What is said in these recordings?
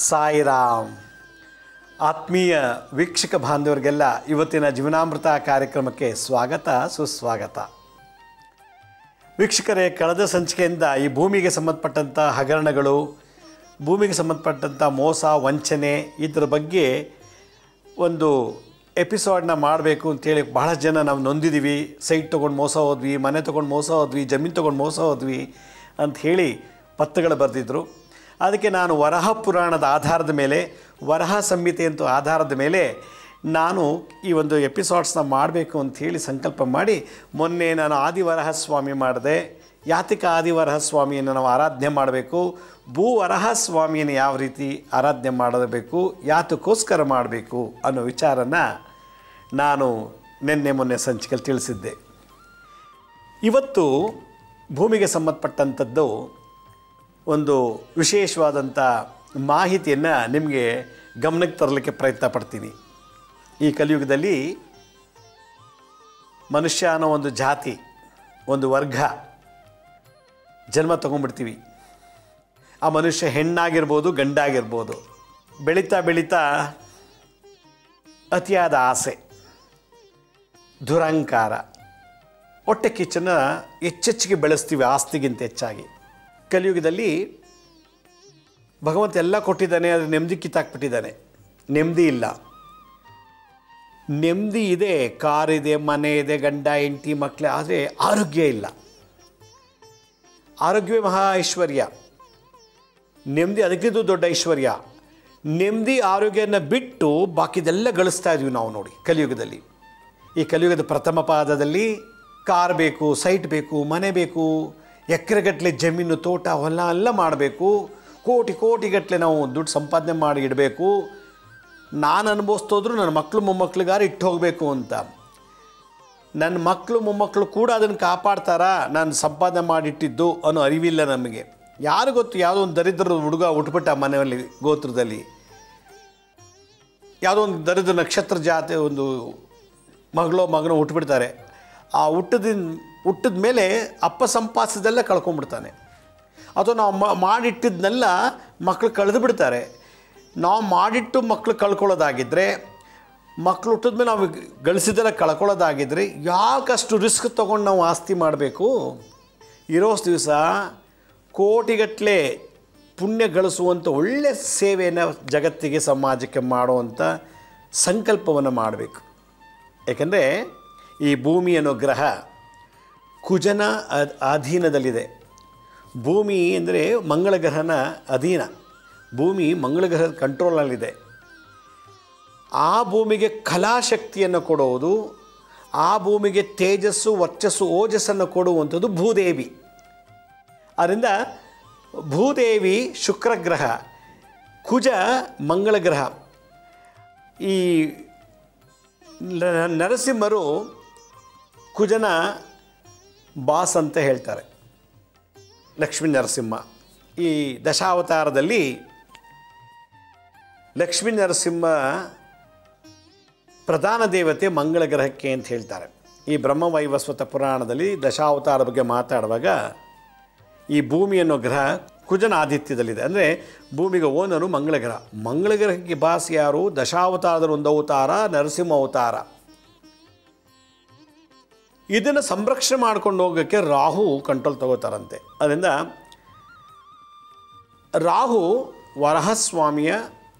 ಸಾಯಿರಾಮ್ ಆತ್ಮೀಯ ವೀಕ್ಷಕ ಬಾಂಧವರಿಗೆಲ್ಲ ಇವತ್ತಿನ ಜೀವನಾಮೃತ ಕಾರ್ಯಕ್ರಮಕ್ಕೆ ಸ್ವಾಗತ ಸುಸ್ವಾಗತ ವೀಕ್ಷಕರೇ ಕಳೆದ ಸಂಚಿಕೆಯಿಂದ ಈ ಭೂಮಿಗೆ ಸಂಬಂಧಪಟ್ಟಂಥ ಹಗರಣಗಳು ಭೂಮಿಗೆ ಸಂಬಂಧಪಟ್ಟಂಥ ಮೋಸ ವಂಚನೆ ಇದರ ಬಗ್ಗೆ ಒಂದು ಎಪಿಸೋಡ್ನ ಮಾಡಬೇಕು ಅಂತೇಳಿ ಬಹಳ ಜನ ನಾವು ನೊಂದಿದ್ದೀವಿ ಸೈಟ್ ತೊಗೊಂಡು ಮೋಸ ಹೋದ್ವಿ ಮನೆ ತೊಗೊಂಡು ಮೋಸ ಹೋದ್ವಿ ಜಮೀನು ತೊಗೊಂಡು ಮೋಸ ಹೋದ್ವಿ ಅಂತ ಹೇಳಿ ಪತ್ರಗಳು ಬರೆದಿದ್ರು ಅದಕ್ಕೆ ನಾನು ವರಹ ಪುರಾಣದ ಆಧಾರದ ಮೇಲೆ ವರಹ ಸಂಹಿತೆ ಅಂತ ಆಧಾರದ ಮೇಲೆ ನಾನು ಈ ಒಂದು ಎಪಿಸೋಡ್ಸ್ನ ಮಾಡಬೇಕು ಅಂತ ಹೇಳಿ ಸಂಕಲ್ಪ ಮಾಡಿ ಮೊನ್ನೆ ನಾನು ಆದಿವರಹ ಸ್ವಾಮಿ ಮಾಡಿದೆ ಯಾತಿಕ ಆದಿವರಹ ಸ್ವಾಮಿಯನ್ನು ನಾವು ಆರಾಧನೆ ಮಾಡಬೇಕು ಭೂ ವರಹ ಸ್ವಾಮಿಯನ್ನು ಯಾವ ರೀತಿ ಆರಾಧನೆ ಮಾಡಬೇಕು ಯಾತಕ್ಕೋಸ್ಕರ ಮಾಡಬೇಕು ಅನ್ನೋ ವಿಚಾರನ ನಾನು ನಿನ್ನೆ ಮೊನ್ನೆ ಸಂಚಿಕೆಯಲ್ಲಿ ತಿಳಿಸಿದ್ದೆ ಇವತ್ತು ಭೂಮಿಗೆ ಸಂಬಂಧಪಟ್ಟಂಥದ್ದು ಒಂದು ವಿಶೇಷವಾದಂಥ ಮಾಹಿತಿಯನ್ನು ನಿಮಗೆ ಗಮನಕ್ಕೆ ತರಲಿಕ್ಕೆ ಪ್ರಯತ್ನ ಪಡ್ತೀನಿ ಈ ಕಲಿಯುಗದಲ್ಲಿ ಮನುಷ್ಯ ಅನ್ನೋ ಒಂದು ಜಾತಿ ಒಂದು ವರ್ಗ ಜನ್ಮ ತಗೊಂಡ್ಬಿಡ್ತೀವಿ ಆ ಮನುಷ್ಯ ಹೆಣ್ಣಾಗಿರ್ಬೋದು ಗಂಡಾಗಿರ್ಬೋದು ಬೆಳೀತಾ ಬೆಳೀತಾ ಅತಿಯಾದ ಆಸೆ ದುರಂಕಾರ ಹೊಟ್ಟೆ ಕಿಚ್ಚನ್ನು ಹೆಚ್ಚೆಚ್ಚಿಗೆ ಬೆಳೆಸ್ತೀವಿ ಆಸ್ತಿಗಿಂತ ಹೆಚ್ಚಾಗಿ ಕಲಿಯುಗದಲ್ಲಿ ಭಗವಂತ ಎಲ್ಲ ಕೊಟ್ಟಿದ್ದಾನೆ ಅದು ನೆಮ್ಮದಿ ಕಿತ್ತಾಕ್ಬಿಟ್ಟಿದ್ದಾನೆ ನೆಮ್ಮದಿ ಇಲ್ಲ ನೆಮ್ಮದಿ ಇದೆ ಕಾರ್ ಇದೆ ಮನೆ ಇದೆ ಗಂಡ ಹೆಂಡತಿ ಮಕ್ಕಳೇ ಆದರೆ ಆರೋಗ್ಯ ಇಲ್ಲ ಆರೋಗ್ಯವೇ ಮಹಾ ಐಶ್ವರ್ಯ ನೆಮ್ಮದಿ ಅದಕ್ಕಿಂತ ದೊಡ್ಡ ಐಶ್ವರ್ಯ ನೆಮ್ಮದಿ ಆರೋಗ್ಯನ ಬಿಟ್ಟು ಬಾಕಿದೆಲ್ಲ ಗಳಿಸ್ತಾ ಇದ್ವಿ ನಾವು ನೋಡಿ ಕಲಿಯುಗದಲ್ಲಿ ಈ ಕಲಿಯುಗದ ಪ್ರಥಮ ಪಾದದಲ್ಲಿ ಕಾರ್ ಬೇಕು ಸೈಟ್ ಬೇಕು ಮನೆ ಬೇಕು ಎಕರೆಗಟ್ಟಲೆ ಜಮೀನು ತೋಟ ಹೊಲ ಎಲ್ಲ ಮಾಡಬೇಕು ಕೋಟಿ ಕೋಟಿಗಟ್ಟಲೆ ನಾವು ದುಡ್ಡು ಸಂಪಾದನೆ ಮಾಡಿ ಇಡಬೇಕು ನಾನು ಅನುಭವಿಸ್ತೋದ್ರು ನನ್ನ ಮಕ್ಕಳು ಮೊಮ್ಮಕ್ಳಿಗಾರು ಇಟ್ಟು ಹೋಗಬೇಕು ಅಂತ ನನ್ನ ಮಕ್ಕಳು ಮೊಮ್ಮಕ್ಕಳು ಕೂಡ ಅದನ್ನು ಕಾಪಾಡ್ತಾರಾ ನಾನು ಸಂಪಾದನೆ ಮಾಡಿಟ್ಟಿದ್ದು ಅನ್ನೋ ಅರಿವಿಲ್ಲ ನಮಗೆ ಯಾರು ಗೊತ್ತು ಯಾವುದೋ ಒಂದು ದರಿದ್ರ ಹುಡುಗ ಉಟ್ಬಿಟ್ಟ ಮನೆಯಲ್ಲಿ ಗೋತ್ರದಲ್ಲಿ ಯಾವುದೋ ಒಂದು ದರಿದ್ರ ನಕ್ಷತ್ರ ಜಾತಿ ಒಂದು ಮಗಳೋ ಮಗನೋ ಹುಟ್ಬಿಡ್ತಾರೆ ಆ ಹುಟ್ಟದಿಂದ ಹುಟ್ಟಿದ ಮೇಲೆ ಅಪ್ಪ ಸಂಪಾದಿಸಿದೆಲ್ಲ ಕಳ್ಕೊಂಡ್ಬಿಡ್ತಾನೆ ಅಥವಾ ನಾವು ಮ- ಮಾಡಿಟ್ಟಿದ್ದನ್ನೆಲ್ಲ ಮಕ್ಕಳು ಕಳೆದು ಬಿಡ್ತಾರೆ ನಾವು ಮಾಡಿಟ್ಟು ಮಕ್ಕಳು ಕಳ್ಕೊಳ್ಳೋದಾಗಿದ್ದರೆ ಮಕ್ಕಳು ಹುಟ್ಟಿದ ಮೇಲೆ ನಾವು ಗಳಿಸಿದೆಲ್ಲ ಕಳ್ಕೊಳ್ಳೋದಾಗಿದ್ದರೆ ಯಾಕಷ್ಟು ರಿಸ್ಕ್ ತೊಗೊಂಡು ನಾವು ಆಸ್ತಿ ಮಾಡಬೇಕು ಇರೋಷ್ಟು ದಿವಸ ಕೋಟಿಗಟ್ಟಲೆ ಪುಣ್ಯ ಗಳಿಸುವಂಥ ಒಳ್ಳೆಯ ಸೇವೆಯನ್ನು ಜಗತ್ತಿಗೆ ಸಮಾಜಕ್ಕೆ ಮಾಡುವಂಥ ಸಂಕಲ್ಪವನ್ನು ಮಾಡಬೇಕು ಏಕೆಂದರೆ ಈ ಭೂಮಿ ಅನ್ನೋ ಗ್ರಹ ಕುಜನ ಅದ್- ಅಧೀನದಲ್ಲಿದೆ ಭೂಮಿ ಅಂದರೆ ಮಂಗಳ ಗ್ರಹನ ಅಧೀನ ಭೂಮಿ ಮಂಗಳ ಗ್ರಹದ ಕಂಟ್ರೋಲಲ್ಲಿದೆ ಆ ಭೂಮಿಗೆ ಕಲಾಶಕ್ತಿಯನ್ನು ಕೊಡುವುದು ಆ ಭೂಮಿಗೆ ತೇಜಸ್ಸು ವರ್ಚಸ್ಸು ಓಜಸ್ಸನ್ನು ಕೊಡುವಂಥದ್ದು ಭೂದೇವಿ ಆದ್ದರಿಂದ ಭೂದೇವಿ ಶುಕ್ರಗ್ರಹ ಕುಜ ಮಂಗಳ ಗ್ರಹ ಈ ನ- ನರಸಿಂಹರು ಕುಜನ ಬಾಸ್ ಅಂತ ಹೇಳ್ತಾರೆ ಲಕ್ಷ್ಮೀ ನರಸಿಂಹ ಈ ದಶಾವತಾರದಲ್ಲಿ ಲಕ್ಷ್ಮೀ ನರಸಿಂಹ ಪ್ರಧಾನ ದೇವತೆ ಮಂಗಳ ಗ್ರಹಕ್ಕೆ ಅಂತ ಹೇಳ್ತಾರೆ ಈ ಬ್ರಹ್ಮವೈವಸ್ವತ ಪುರಾಣದಲ್ಲಿ ದಶಾವತಾರ ಬಗ್ಗೆ ಮಾತಾಡುವಾಗ ಈ ಭೂಮಿ ಅನ್ನೋ ಗ್ರಹ ಕುಜನ ಆದಿತ್ಯದಲ್ಲಿದೆ ಅಂದರೆ ಭೂಮಿಗೆ ಓನರು ಮಂಗಳ ಗ್ರಹ ಮಂಗಳ ಗ್ರಹಕ್ಕೆ ಬಾಸ್ ಯಾರು ದಶಾವತಾರದಲ್ಲಿ ಒಂದು ಅವತಾರ ನರಸಿಂಹ ಅವತಾರ ಇದನ್ನು ಸಂರಕ್ಷಣೆ ಮಾಡ್ಕೊಂಡು ಹೋಗೋಕ್ಕೆ ರಾಹು ಕಂಟ್ರೋಲ್ ತಗೋತಾರಂತೆ ಅದರಿಂದ ರಾಹು ವರಹಸ್ವಾಮಿಯ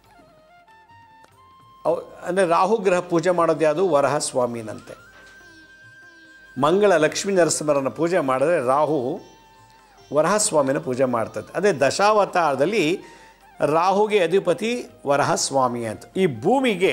ಅವ್- ಅಂದರೆ ರಾಹು ಗ್ರಹ ಪೂಜೆ ಮಾಡೋದು ಯಾವುದು ವರಹಸ್ವಾಮಿನಂತೆ ಮಂಗಳ ಲಕ್ಷ್ಮೀ ನರಸಿಂಹರನ್ನು ಪೂಜೆ ಮಾಡಿದ್ರೆ ರಾಹು ವರಹಸ್ವಾಮಿನ ಪೂಜೆ ಮಾಡ್ತದೆ ಅದೇ ದಶಾವತಾರದಲ್ಲಿ ರಾಹುಗೆ ಅಧಿಪತಿ ವರಹಸ್ವಾಮಿ ಅಂತ ಈ ಭೂಮಿಗೆ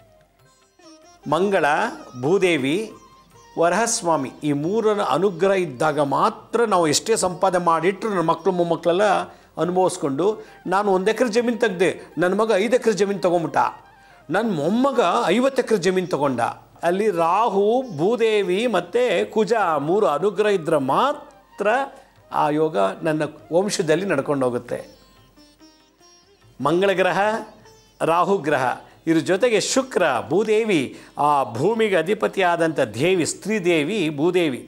ಮಂಗಳ ಭೂದೇವಿ ವರಹಸ್ವಾಮಿ ಈ ಮೂರರ ಅನುಗ್ರಹ ಇದ್ದಾಗ ಮಾತ್ರ ನಾವು ಎಷ್ಟೇ ಸಂಪಾದನೆ ಮಾಡಿಟ್ಟರು ನನ್ನ ಮಕ್ಕಳು ಮೊಮ್ಮಕ್ಕಳೆಲ್ಲ ಅನುಭವಿಸ್ಕೊಂಡು ನಾನು ಒಂದು ಎಕರೆ ಜಮೀನು ತೆಗ್ದೆ ನನ್ನ ಮಗ ಐದು ಎಕರೆ ಜಮೀನು ತೊಗೊಂಬಿಟ್ಟ ನನ್ನ ಮೊಮ್ಮಗ ಐವತ್ತು ಎಕರೆ ಜಮೀನು ತೊಗೊಂಡ ಅಲ್ಲಿ ರಾಹು ಭೂದೇವಿ ಮತ್ತು ಕುಜ ಮೂರು ಅನುಗ್ರಹ ಇದ್ದರೆ ಮಾತ್ರ ಆ ಯೋಗ ನನ್ನ ವಂಶದಲ್ಲಿ ನಡ್ಕೊಂಡು ಹೋಗುತ್ತೆ ಮಂಗಳ ಗ್ರಹ ರಾಹು ಗ್ರಹ ಇದ್ರ ಜೊತೆಗೆ ಶುಕ್ರ ಭೂದೇವಿ ಆ ಭೂಮಿಗೆ ಅಧಿಪತಿಯಾದಂಥ ದೇವಿ ಸ್ತ್ರೀದೇವಿ ಭೂದೇವಿ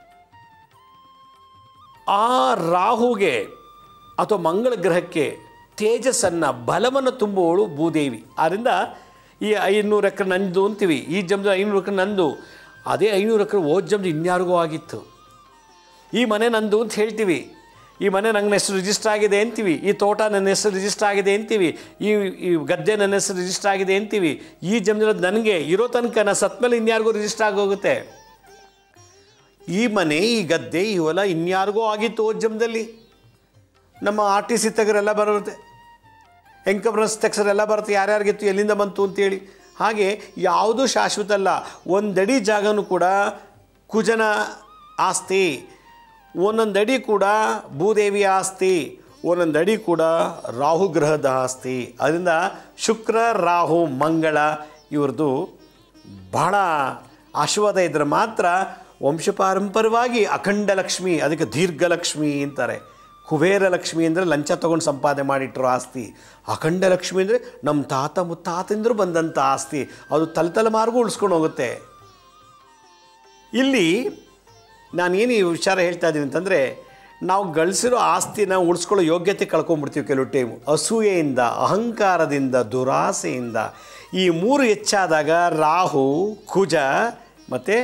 ಆ ರಾಹುಗೆ ಅಥವಾ ಮಂಗಳ ಗ್ರಹಕ್ಕೆ ತೇಜಸ್ಸನ್ನು ಬಲವನ್ನು ತುಂಬುವವಳು ಭೂದೇವಿ ಆದ್ದರಿಂದ ಈ ಐನೂರು ಎಕರೆ ನಂದು ಅಂತೀವಿ ಈ ಜಮ್ದು ಐನೂರು ಎಕರೆ ನಂದು ಅದೇ ಐನೂರು ಎಕರೆ ಓದ್ ಜಮ್ದು ಇನ್ಯಾರಿಗೂ ಆಗಿತ್ತು ಈ ಮನೆ ನಂದು ಅಂತ ಹೇಳ್ತೀವಿ ಈ ಮನೆ ನನ್ನ ಹೆಸರು ರಿಜಿಸ್ಟರ್ ಆಗಿದೆ ಅಂತೀವಿ ಈ ತೋಟ ನನ್ನ ಹೆಸರು ರಿಜಿಸ್ಟರ್ ಆಗಿದೆ ಅಂತೀವಿ ಈ ಈ ಗದ್ದೆ ನನ್ನ ಹೆಸರು ರಿಜಿಸ್ಟರ್ ಆಗಿದೆ ಅಂತೀವಿ ಈ ಜಮೀನದು ನನಗೆ ಇರೋ ತನಕ ನಾ ಸತ್ಮೇಲೆ ಇನ್ಯಾರಿಗೂ ರಿಜಿಸ್ಟರ್ ಆಗೋಗುತ್ತೆ ಈ ಮನೆ ಈ ಗದ್ದೆ ಈ ಹೊಲ ಇನ್ಯಾರಿಗೂ ಆಗಿತ್ತು ಓದ್ಜಮ್ದಲ್ಲಿ ನಮ್ಮ ಆರ್ ಟಿ ಸಿ ತೆಗರೆಲ್ಲ ಬರುತ್ತೆ ಎಂಕಬ್ರನ್ಸ್ ತೆಗ್ಸರೆಲ್ಲ ಬರುತ್ತೆ ಯಾರ್ಯಾರಿಗಿತ್ತು ಎಲ್ಲಿಂದ ಬಂತು ಅಂತೇಳಿ ಹಾಗೆ ಯಾವುದೂ ಶಾಶ್ವತ ಅಲ್ಲ ಒಂದಡಿ ಜಾಗನೂ ಕೂಡ ಕುಜನ ಆಸ್ತಿ ಒಂದೊಂದು ಅಡಿ ಕೂಡ ಭೂದೇವಿಯ ಆಸ್ತಿ ಒಂದೊಂದು ಅಡಿ ಕೂಡ ರಾಹು ಗ್ರಹದ ಆಸ್ತಿ ಅದರಿಂದ ಶುಕ್ರ ರಾಹು ಮಂಗಳ ಇವ್ರದ್ದು ಬಹಳ ಆಶೀರ್ವಾದ ಇದ್ದರೆ ಮಾತ್ರ ವಂಶಪಾರಂಪರವಾಗಿ ಅಖಂಡ ಲಕ್ಷ್ಮಿ ಅದಕ್ಕೆ ದೀರ್ಘ ಲಕ್ಷ್ಮಿ ಅಂತಾರೆ ಕುಬೇರ ಲಕ್ಷ್ಮಿ ಅಂದರೆ ಲಂಚ ತೊಗೊಂಡು ಸಂಪಾದನೆ ಮಾಡಿಟ್ಟರು ಆಸ್ತಿ ಅಖಂಡ ಲಕ್ಷ್ಮಿ ಅಂದರೆ ನಮ್ಮ ತಾತ ಮುತ್ತಾತಂದ್ರು ಬಂದಂಥ ಆಸ್ತಿ ಅದು ತಲೆತಲೆಮಾರ್ಗೂ ಉಳಿಸ್ಕೊಂಡು ಹೋಗುತ್ತೆ ಇಲ್ಲಿ ನಾನೇನು ಈ ವಿಚಾರ ಹೇಳ್ತಾ ಇದ್ದೀನಿ ಅಂತಂದರೆ ನಾವು ಗಳಿಸಿರೋ ಆಸ್ತಿನ ಉಳಿಸ್ಕೊಳ್ಳೋ ಯೋಗ್ಯತೆ ಕಳ್ಕೊಂಡ್ಬಿಡ್ತೀವಿ ಕೆಲವು ಟೈಮು ಅಸೂಯೆಯಿಂದ ಅಹಂಕಾರದಿಂದ ದುರಾಸೆಯಿಂದ ಈ ಮೂರು ಹೆಚ್ಚಾದಾಗ ರಾಹು ಕುಜ ಮತ್ತು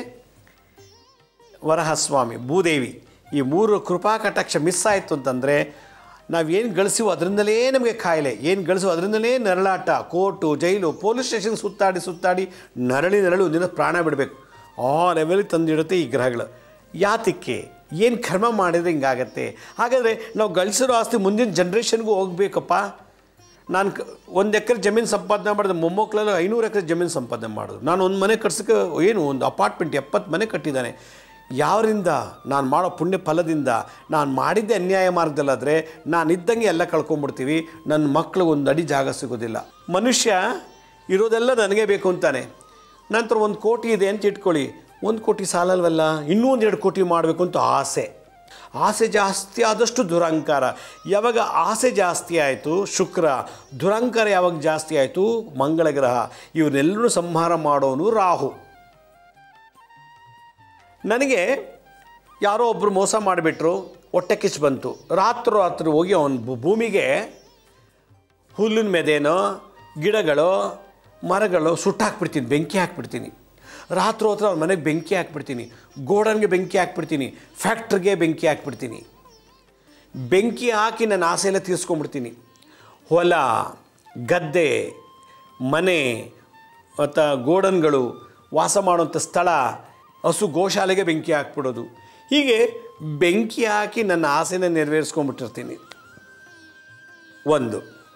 ವರಹಸ್ವಾಮಿ ಭೂದೇವಿ ಈ ಮೂರು ಕೃಪಾ ಕಟಾಕ್ಷ ಮಿಸ್ ಆಯಿತು ಅಂತಂದರೆ ನಾವೇನು ಗಳಿಸಿವೋ ಅದರಿಂದಲೇ ನಮಗೆ ಕಾಯಿಲೆ ಏನು ಗಳಿಸುವ ಅದರಿಂದಲೇ ನರಳಾಟ ಕೋರ್ಟು ಜೈಲು ಪೊಲೀಸ್ ಸ್ಟೇಷನ್ ಸುತ್ತಾಡಿ ಸುತ್ತಾಡಿ ನರಳಿ ನರಳು ದಿನ ಪ್ರಾಣ ಬಿಡಬೇಕು ಆ ಲೆವೆಲಿಗೆ ತಂದಿಡುತ್ತೆ ಈ ಗ್ರಹಗಳು ಯಾತಕ್ಕೆ ಏನು ಕರ್ಮ ಮಾಡಿದರೆ ಹಿಂಗಾಗತ್ತೆ ಹಾಗಾದರೆ ನಾವು ಗಳಿಸಿರೋ ಆಸ್ತಿ ಮುಂದಿನ ಜನ್ರೇಷನ್ಗೂ ಹೋಗ್ಬೇಕಪ್ಪ ನಾನು ಕ ಒಂದು ಎಕರೆ ಜಮೀನು ಸಂಪಾದನೆ ಮಾಡಿದೆ ಮೊಮ್ಮಕ್ಕಳೆಲ್ಲ ಐನೂರು ಎಕರೆ ಜಮೀನು ಸಂಪಾದನೆ ಮಾಡೋದು ನಾನು ಒಂದು ಮನೆ ಕಟ್ಸೋಕ್ಕೆ ಏನು ಒಂದು ಅಪಾರ್ಟ್ಮೆಂಟ್ ಎಪ್ಪತ್ತು ಮನೆ ಕಟ್ಟಿದ್ದಾನೆ ಯಾವರಿಂದ ನಾನು ಮಾಡೋ ಪುಣ್ಯ ಫಲದಿಂದ ನಾನು ಮಾಡಿದ್ದೆ ಅನ್ಯಾಯ ಮಾರ್ಗದಲ್ಲಾದರೆ ನಾನು ಇದ್ದಂಗೆ ಎಲ್ಲ ಕಳ್ಕೊಂಬಿಡ್ತೀವಿ ನನ್ನ ಮಕ್ಳಿಗೆ ಒಂದು ಅಡಿ ಜಾಗ ಸಿಗೋದಿಲ್ಲ ಮನುಷ್ಯ ಇರೋದೆಲ್ಲ ನನಗೆ ಬೇಕು ಅಂತಾನೆ ನಂತರ ಒಂದು ಕೋಟಿ ಇದೆ ಅಂತ ಇಟ್ಕೊಳ್ಳಿ ಒಂದು ಕೋಟಿ ಸಾಲಲ್ವಲ್ಲ ಇನ್ನೂ ಒಂದು ಎರಡು ಕೋಟಿ ಮಾಡಬೇಕು ಅಂತ ಆಸೆ ಆಸೆ ಜಾಸ್ತಿ ಆದಷ್ಟು ದುರಂಕಾರ ಯಾವಾಗ ಆಸೆ ಜಾಸ್ತಿ ಆಯಿತು ಶುಕ್ರ ದುರಂಕಾರ ಯಾವಾಗ ಜಾಸ್ತಿ ಆಯಿತು ಮಂಗಳ ಗ್ರಹ ಇವನ್ನೆಲ್ಲರೂ ಸಂಹಾರ ಮಾಡೋನು ರಾಹು ನನಗೆ ಯಾರೋ ಒಬ್ಬರು ಮೋಸ ಮಾಡಿಬಿಟ್ರು ಹೊಟ್ಟೆ ಕಿಚ್ಚು ಬಂತು ರಾತ್ರಿ ರಾತ್ರಿ ಹೋಗಿ ಅವನ ಭೂಮಿಗೆ ಹುಲ್ಲಿನ ಮೆದೇನೋ ಗಿಡಗಳು ಮರಗಳು ಸುಟ್ಟಾಕ್ಬಿಡ್ತೀನಿ ಬೆಂಕಿ ಹಾಕ್ಬಿಡ್ತೀನಿ ರಾತ್ರಿ ಹೊತ್ತು ಅವ್ರ ಮನೆಗೆ ಬೆಂಕಿ ಹಾಕ್ಬಿಡ್ತೀನಿ ಗೋಡನ್ಗೆ ಬೆಂಕಿ ಹಾಕ್ಬಿಡ್ತೀನಿ ಫ್ಯಾಕ್ಟ್ರಿಗೆ ಬೆಂಕಿ ಹಾಕ್ಬಿಡ್ತೀನಿ ಬೆಂಕಿ ಹಾಕಿ ನನ್ನ ಆಸೆ ಎಲ್ಲ ತೀರಿಸ್ಕೊಂಡ್ಬಿಡ್ತೀನಿ ಹೊಲ ಗದ್ದೆ ಮನೆ ಮತ್ತು ಗೋಡನ್ಗಳು ವಾಸ ಮಾಡುವಂಥ ಸ್ಥಳ ಹಸು ಗೋಶಾಲೆಗೆ ಬೆಂಕಿ ಹಾಕ್ಬಿಡೋದು ಹೀಗೆ ಬೆಂಕಿ ಹಾಕಿ ನನ್ನ ಆಸೆನ ನೆರವೇರಿಸ್ಕೊಂಡ್ಬಿಟ್ಟಿರ್ತೀನಿ ಒಂದು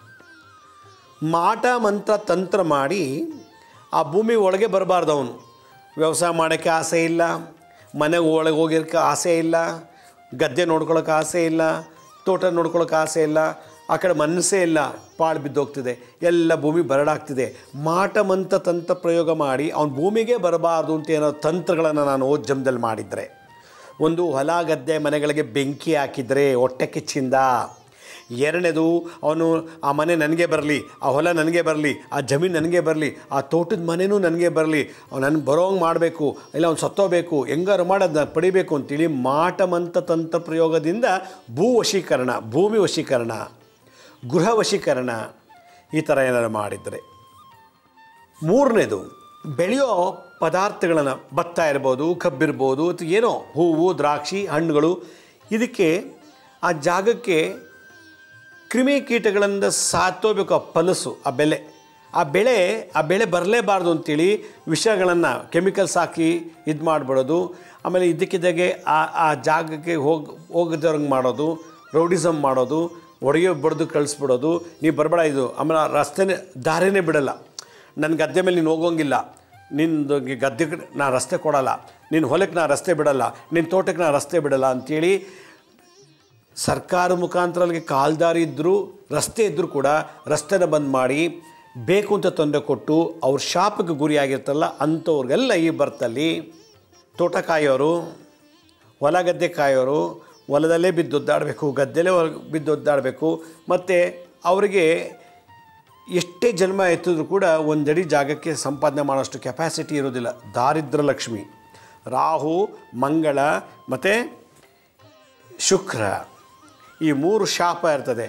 ಮಾಟ ಮಂತ್ರ ತಂತ್ರ ಮಾಡಿ ಆ ಭೂಮಿ ಒಳಗೆ ಬರಬಾರ್ದು ಅವನು ವ್ಯವಸಾಯ ಮಾಡೋಕ್ಕೆ ಆಸೆ ಇಲ್ಲ ಮನೆಗೆ ಒಳಗೆ ಹೋಗಿರೋಕ್ಕೆ ಆಸೆ ಇಲ್ಲ ಗದ್ದೆ ನೋಡ್ಕೊಳ್ಳೋಕೆ ಆಸೆ ಇಲ್ಲ ತೋಟ ನೋಡ್ಕೊಳ್ಳೋಕೆ ಆಸೆ ಇಲ್ಲ ಆ ಕಡೆ ಮನಸ್ಸೇ ಇಲ್ಲ ಪಾಳು ಬಿದ್ದೋಗ್ತಿದೆ ಎಲ್ಲ ಭೂಮಿ ಬರಡಾಗ್ತಿದೆ ಮಾಟ ಮಂತ್ರ ತಂತ್ರ ಪ್ರಯೋಗ ಮಾಡಿ ಅವನ ಭೂಮಿಗೆ ಬರಬಾರ್ದು ಅಂತ ಏನೋ ತಂತ್ರಗಳನ್ನು ನಾನು ಓದ್ ಜಮ್ದಲ್ಲಿ ಮಾಡಿದರೆ ಒಂದು ಹೊಲ ಗದ್ದೆ ಮನೆಗಳಿಗೆ ಬೆಂಕಿ ಹಾಕಿದರೆ ಹೊಟ್ಟೆ ಕಿಚ್ಚಿಂದ ಎರಡನೇದು ಅವನು ಆ ಮನೆ ನನಗೆ ಬರಲಿ ಆ ಹೊಲ ನನಗೆ ಬರಲಿ ಆ ಜಮೀನು ನನಗೆ ಬರಲಿ ಆ ತೋಟದ ಮನೆನೂ ನನಗೆ ಬರಲಿ ಅವ್ನು ನನಗೆ ಬರೋಂಗೆ ಮಾಡಬೇಕು ಇಲ್ಲ ಅವ್ನು ಸತ್ತೋಬೇಕು ಹೆಂಗಾರು ಮಾಡಿ ಅದನ್ನ ಪಡಿಬೇಕು ಅಂತೇಳಿ ಮಾಟಮಂತ ತಂತ್ರ ಪ್ರಯೋಗದಿಂದ ಭೂ ವಶೀಕರಣ ಭೂಮಿ ವಶೀಕರಣ ಗೃಹ ವಶೀಕರಣ ಈ ಥರ ಏನಾರು ಮಾಡಿದರೆ ಮೂರನೇದು ಬೆಳೆಯೋ ಪದಾರ್ಥಗಳನ್ನು ಭತ್ತ ಇರ್ಬೋದು ಕಬ್ಬಿರ್ಬೋದು ಅಥವಾ ಏನೋ ಹೂವು ದ್ರಾಕ್ಷಿ ಹಣ್ಣುಗಳು ಇದಕ್ಕೆ ಆ ಜಾಗಕ್ಕೆ ಕ್ರಿಮಿಕೀಟಗಳಿಂದ ಸಾತೋಬೇಕು ಆ ಫಲಸು ಆ ಬೆಲೆ ಆ ಬೆಳೆ ಆ ಬೆಳೆ ಬರಲೇಬಾರ್ದು ಅಂತೇಳಿ ವಿಷಗಳನ್ನು ಕೆಮಿಕಲ್ಸ್ ಹಾಕಿ ಇದು ಮಾಡಿಬಿಡೋದು ಆಮೇಲೆ ಇದ್ದಕ್ಕಿದ್ದಾಗೆ ಆ ಆ ಜಾಗಕ್ಕೆ ಹೋಗಿ ಹೋಗದವ್ರಂಗೆ ಮಾಡೋದು ರೌಡಿಸಮ್ ಮಾಡೋದು ಒಡೆಯೋ ಬಡ್ದು ಕಳಿಸ್ಬಿಡೋದು ನೀವು ಬರಬೇಡ ಇದು ಆಮೇಲೆ ಆ ರಸ್ತೆನೇ ದಾರಿನೇ ಬಿಡಲ್ಲ ನನ್ನ ಗದ್ದೆ ಮೇಲೆ ನೀನು ಹೋಗೋಂಗಿಲ್ಲ ನಿಂದು ಗದ್ದೆಗೆ ನಾ ರಸ್ತೆ ಕೊಡಲ್ಲ ನಿನ್ನ ಹೊಲಕ್ಕೆ ನಾ ರಸ್ತೆ ಬಿಡಲ್ಲ ನಿನ್ನ ತೋಟಕ್ಕೆ ನಾ ರಸ್ತೆ ಬಿಡಲ್ಲ ಅಂಥೇಳಿ ಸರ್ಕಾರ ಮುಖಾಂತರ ಅಲ್ಲಿಗೆ ಕಾಲ್ದಾರಿ ಇದ್ದರೂ ರಸ್ತೆ ಇದ್ದರೂ ಕೂಡ ರಸ್ತೆನ ಬಂದ್ ಮಾಡಿ ಬೇಕು ಅಂತ ತೊಂದರೆ ಕೊಟ್ಟು ಅವ್ರ ಶಾಪಕ್ಕೆ ಗುರಿಯಾಗಿರ್ತಲ್ಲ ಅಂಥವ್ರಿಗೆಲ್ಲ ಈ ಬರ್ತಲ್ಲಿ ತೋಟ ಕಾಯೋರು ಹೊಲ ಗದ್ದೆ ಕಾಯೋರು ಹೊಲದಲ್ಲೇ ಬಿದ್ದು ಒದ್ದಾಡಬೇಕು ಗದ್ದೆಲೇ ಹೊಲ- ಬಿದ್ದು ಒದ್ದಾಡಬೇಕು ಮತ್ತು ಅವರಿಗೆ ಎಷ್ಟೇ ಜನ್ಮ ಎತ್ತಿದ್ರು ಕೂಡ ಒಂದಡಿ ಜಾಗಕ್ಕೆ ಸಂಪಾದನೆ ಮಾಡೋಷ್ಟು ಕೆಪಾಸಿಟಿ ಇರೋದಿಲ್ಲ ದಾರಿದ್ರ ಲಕ್ಷ್ಮಿ ರಾಹು ಮಂಗಳ ಮತ್ತು ಶುಕ್ರ ಈ ಮೂರು ಶಾಪ ಇರ್ತದೆ